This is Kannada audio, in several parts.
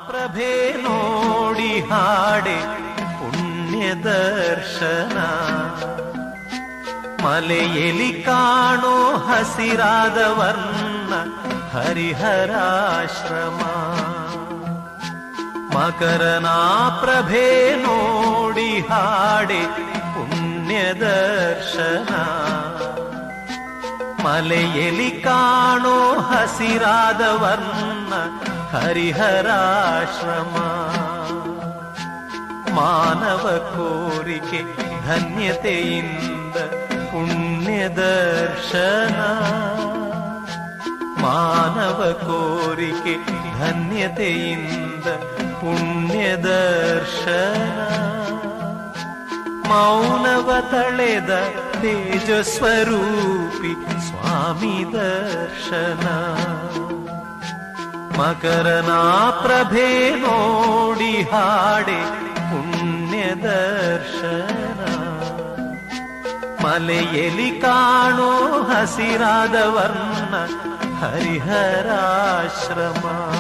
ಪ್ರಭೆ ನೋಡಿ ಹಾಡೆ ಪುಣ್ಯ ದರ್ಶನ ಮಲೆಯಲ್ಲಿ ಕಾಣೋ ಹಸಿರಾದ ವರ್ಣ ಹರಿಹರಾಶ್ರಮ ಮಕರನ ಪ್ರಭೆ ನೋಡಿ ಹಾಡೆ ಪುಣ್ಯ ದರ್ಶನ ಮಲೆಯಲ್ಲಿ ಕಾಣೋ ಹಸಿರಾದ ವರ್ಣ ಹರಿಹರಾಶ್ರಮ ಮಾನವ ಕೋರಿಕೆ ಧನ್ಯತೆಯಿಂದ ಪುಣ್ಯ ದರ್ಶನ ಮಾನವ ಕೋರಿಕೆ ಧನ್ಯತೆಯಿಂದ ಪುಣ್ಯ ದರ್ಶನ ಮೌನವ ತಳೆದ ತೇಜಸ್ವರೂಪಿ ಸ್ವಾಮಿ ದರ್ಶನ ಮಕರನ ಪ್ರಭೆ ನೋಡಿ ಹಾಡೆ ಪುಣ್ಯ ದರ್ಶನ ಮಲೆಯಲ್ಲಿ ಕಾಣೋ ಹಸಿರಾದ ವರ್ಣ ಹರಿಹರಾಶ್ರಮ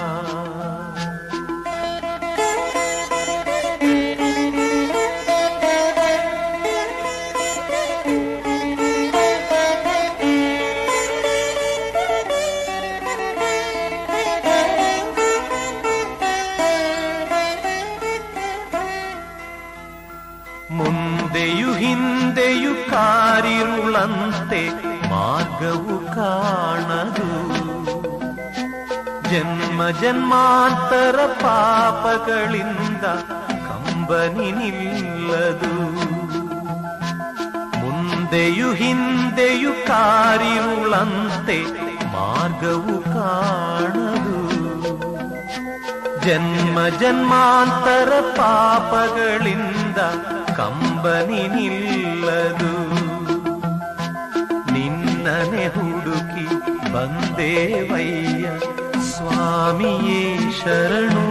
ಮುಂದೆಯು ಹಿಂದೆಯು ಕಾರಿರುಳಂತೆ ಮಾರ್ಗವು ಕಾಣದು ಜನ್ಮ ಜನ್ಮಾಂತರ ಪಾಪಗಳಿಂದ ಕಂಬನಿ ನಿಲ್ಲದು ಮುಂದೆಯು ಹಿಂದೆಯು ಕಾರಿರುಳಂತೆ ಮಾರ್ಗವು ಕಾಣದು ಜನ್ಮ ಜನ್ಮಾಂತರ ಪಾಪಗಳಿಂದ ಕಂಬನಿ ನಿಲ್ಲದು ನಿನ್ನನೆ ಹುಡುಕಿ ಬಂದೇವಯ್ಯ ಸ್ವಾಮಿಯೇ ಶರಣು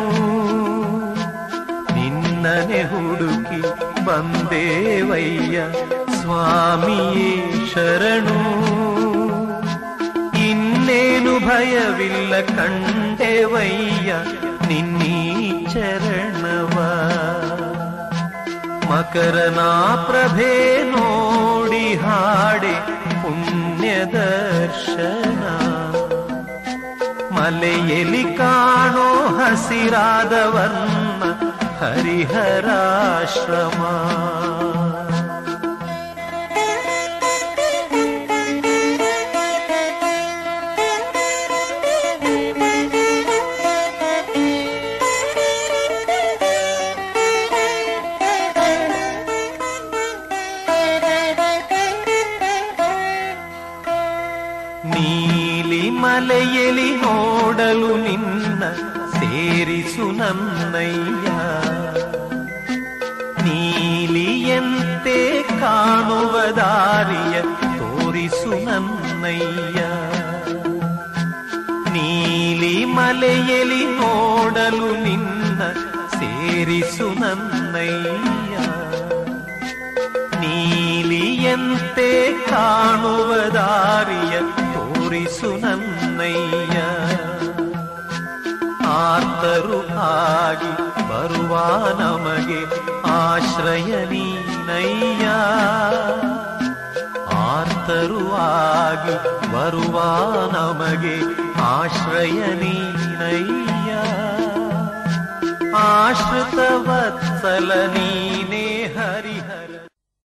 ನಿನ್ನನೆ ಹುಡುಕಿ ಬಂದೇವಯ್ಯ ಸ್ವಾಮಿಯೇ ಶರಣು ಇನ್ನೇನು ಭಯವಿಲ್ಲ ಕಂಡೆವಯ್ಯ ನಿನ್ನೀ ಚರಣವ ಮಕರನ ಪ್ರಭೆ ನೋಡಿ ಹಾಡೆ ಪುಣ್ಯ ದರ್ಶನ ಮಲೆಯಲ್ಲಿ ಕಾಣೋ ಹಸಿರಾದ ವರ್ಣ ಹರಿಹರಾಶ್ರಮ ನೀಲಿ ಮಲೆಯಲಿ ನೋಡಲು ನಿನ್ನ ಸೇರಿಸು ನನ್ನಯ್ಯ ನೀಲಿಯಂತೆ ಕಾಣುವ ದಾರಿಯ ತೋರಿಸು ನನ್ನಯ್ಯ ನೀಲಿ ಮಲೆಯಲಿ ನೋಡಲು ನಿನ್ನ ಸೇರಿಸು ನನ್ನಯ್ಯ ನೀಲಿಯಂತೆ ಕಾಣುವ ದಾರಿಯ ತೋರಿಸು ನನ್ನಯ್ಯ ಆರ್ತರು ಆಗಿ ಬರುವ ನಮಗೆ ಆಶ್ರಯ ನೀನಯ್ಯ ಆರ್ತರು ಆಗಿ ಬರುವ ನಮಗೆ ಆಶ್ರಯ ನೀನಯ್ಯ ಆಶ್ರಿತ ವತ್ಸಲ ನೀನೇ